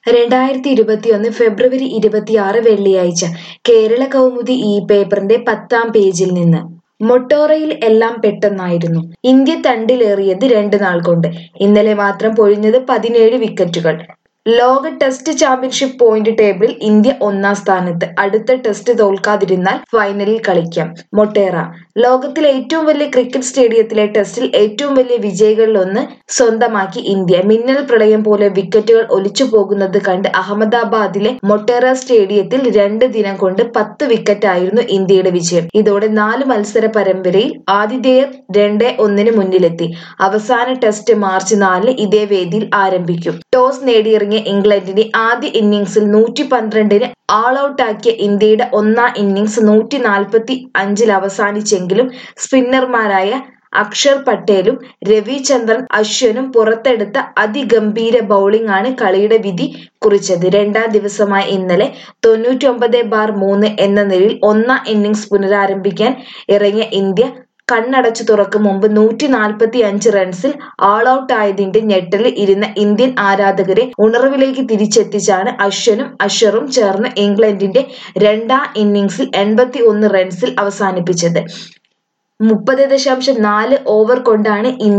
രണ്ടായിരത്തി ഇരുപത്തിയൊന്ന് ഫെബ്രുവരി ഇരുപത്തിയാറ് വെള്ളിയാഴ്ച കേരള കൗമുദി ഈ പേപ്പറിന്റെ പത്താം പേജിൽ നിന്ന് മൊട്ടോറയിൽ എല്ലാം പെട്ടെന്നായിരുന്നു ഇന്ത്യ തണ്ടിലേറിയത് രണ്ട് നാൾ കൊണ്ട് ഇന്നലെ മാത്രം പൊഴിഞ്ഞത് പതിനേഴ് വിക്കറ്റുകൾ ലോക ടെസ്റ്റ് ചാമ്പ്യൻഷിപ്പ് പോയിന്റ് ടേബിളിൽ ഇന്ത്യ ഒന്നാം സ്ഥാനത്ത് അടുത്ത ടെസ്റ്റ് തോൽക്കാതിരുന്നാൽ ഫൈനലിൽ കളിക്കാം മൊട്ടേറ ലോകത്തിലെ ഏറ്റവും വലിയ ക്രിക്കറ്റ് സ്റ്റേഡിയത്തിലെ ടെസ്റ്റിൽ ഏറ്റവും വലിയ വിജയികളിലൊന്ന് സ്വന്തമാക്കി ഇന്ത്യ മിന്നൽ പ്രളയം പോലെ വിക്കറ്റുകൾ ഒലിച്ചു പോകുന്നത് കണ്ട് അഹമ്മദാബാദിലെ മൊട്ടേറ സ്റ്റേഡിയത്തിൽ രണ്ട് ദിനം കൊണ്ട് പത്ത് വിക്കറ്റായിരുന്നു ഇന്ത്യയുടെ വിജയം ഇതോടെ നാല് മത്സര പരമ്പരയിൽ ആതിഥേയർ രണ്ടേ ഒന്നിന് മുന്നിലെത്തി അവസാന ടെസ്റ്റ് മാർച്ച് നാലിന് ഇതേ വേദിയിൽ ആരംഭിക്കും ടോസ് നേടിയിറങ്ങിയ ഇംഗ്ലണ്ടിനെ ആദ്യ ഇന്നിംഗ്സിൽ നൂറ്റി പന്ത്രണ്ടിന് ആൾ ഔട്ടാക്കിയ ഇന്ത്യയുടെ ഒന്നാം ഇന്നിംഗ്സ് നൂറ്റി നാൽപ്പത്തി അഞ്ചിൽ അവസാനിച്ചെങ്കിലും സ്പിന്നർമാരായ അക്ഷർ പട്ടേലും രവിചന്ദ്രൻ അശ്വനും പുറത്തെടുത്ത അതിഗംഭീര ബൗളിംഗ് ആണ് കളിയുടെ വിധി കുറിച്ചത് രണ്ടാം ദിവസമായ ഇന്നലെ തൊണ്ണൂറ്റി ഒമ്പത് ബാർ മൂന്ന് എന്ന നിലയിൽ ഒന്നാം ഇന്നിംഗ്സ് പുനരാരംഭിക്കാൻ ഇറങ്ങിയ ഇന്ത്യ കണ്ണടച്ചു തുറക്കും മുമ്പ് നൂറ്റി നാൽപ്പത്തി അഞ്ച് റൺസിൽ ആൾ ഔട്ട് ആയതിന്റെ ഞെട്ടലിൽ ഇരുന്ന ഇന്ത്യൻ ആരാധകരെ ഉണർവിലേക്ക് തിരിച്ചെത്തിച്ചാണ് അശ്വനും അഷറും ചേർന്ന് ഇംഗ്ലണ്ടിന്റെ രണ്ടാം ഇന്നിംഗ്സിൽ എൺപത്തി ഒന്ന് റൺസിൽ അവസാനിപ്പിച്ചത് മുപ്പത് ദശാംശം നാല് ഓവർ കൊണ്ടാണ് ഇന്ത്യ